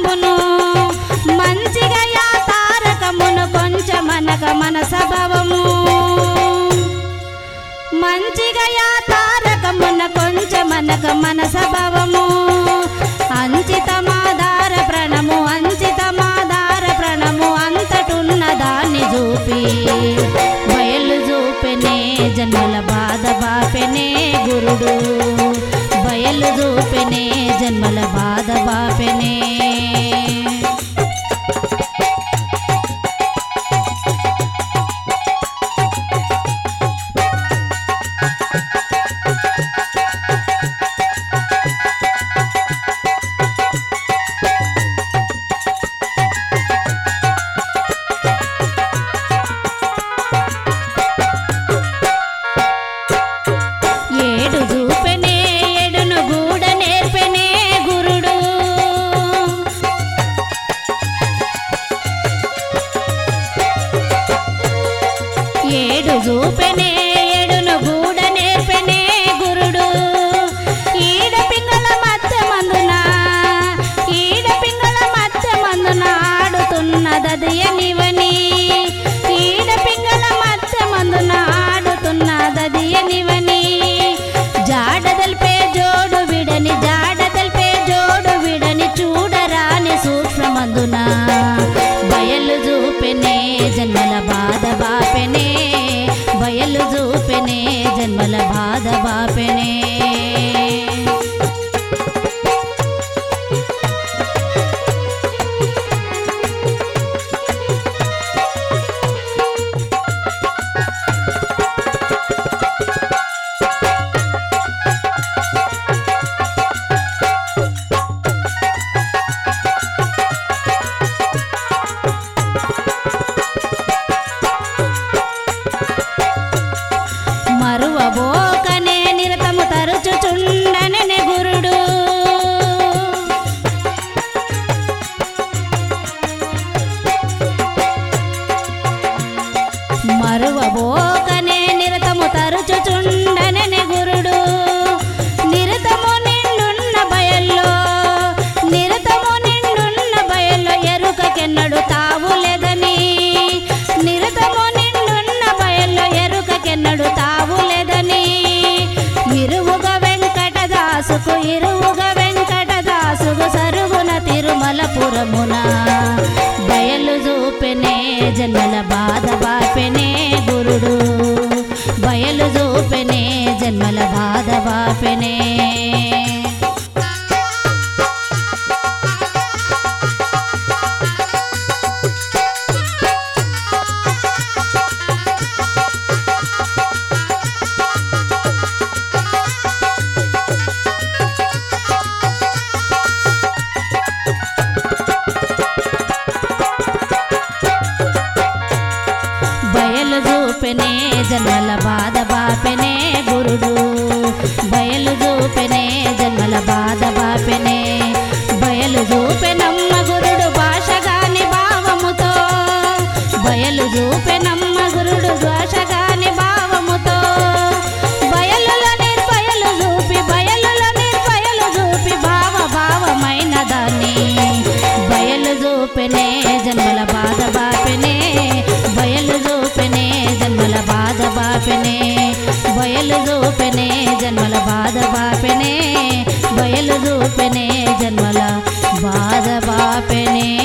తారకమును మంచిగా యా తారకమును కొంచెమనక మన సభవము మంచిగా యా తారకమున కొంచెమనక మన సభవము అంచితమాధార ప్రణము అంచితమాధార ప్రణము అంతటున్న దాన్ని చూపి బయలు చూపెనే జన్మల బాధ బాపెనే గురుడు బయలు చూపెనే జన్మల బాధ బాపెనే ఏడు చూపెనే ఏడును గూడ నేర్పెనే గురుడు ఏడు చూపెనే ఏడును గూడ నేర్పెనే గురుడు ఈడ పింగళ మధ్య మందున ఈడ పింగళ మధ్య మందున ఆడుతున్నదదియనివని ఈడ పింగళ మధ్య మందున ఆడుతున్నదదియనివని జాడ తెలిపే జోడు విడని జాడ తెలిపే జోడు విడని చూడరాని సూక్ష్మమందున బయలు చూపెనే జన్మల బాధ బాపెనే బయలు చూపెనే జన్మల బాధ బాపెనే మరువబోకనే నిరతము తరుచుచుండననే గురుడు మరువబోకనే నిరతము తరుచుచుండననే గురుడు నిరతము నిండున్న బయల్లో నిరతము నిండున్న బయల్లో ఎరుకకెన్నడు తావులేదని నిరతము నిండున్న బయల్లో ఎరుకకెన్నడు తావులేదని ఇరువుగా వెంకటదాసుకు ఇరువుగా వెంకటదాసుకు సరుగున తిరుమలపురమున బయలు చూపెనే జన్మల బాధ బాపెనే గురుడు బయలు చూపెనే జన్మల బాధ బాపెనే బయలు చూపెనే జన్మల బాధ బాపెనే గురుడు బయలు చూపెనే జన్మల బాధ బాపెనే బయలు చూపెనమ్మ గురుడు భాషగాని భావముతో బయలు చూపెనమ్మ గురుడు భాషగాని భావముతో బయలుల నిర్భయలు చూపి బయలుల నిర్భయలు చూపి భావ భావమైన దాన్ని బయలు చూపెనే జన్మల బాధ బాపెనే బయలు చూపెనే జన్మల బాధ బాపెనే బయలు చూపెనే జన్మల బాధ బాపెనే బయలు చూపెనే జన్మల బాధ బాపెనే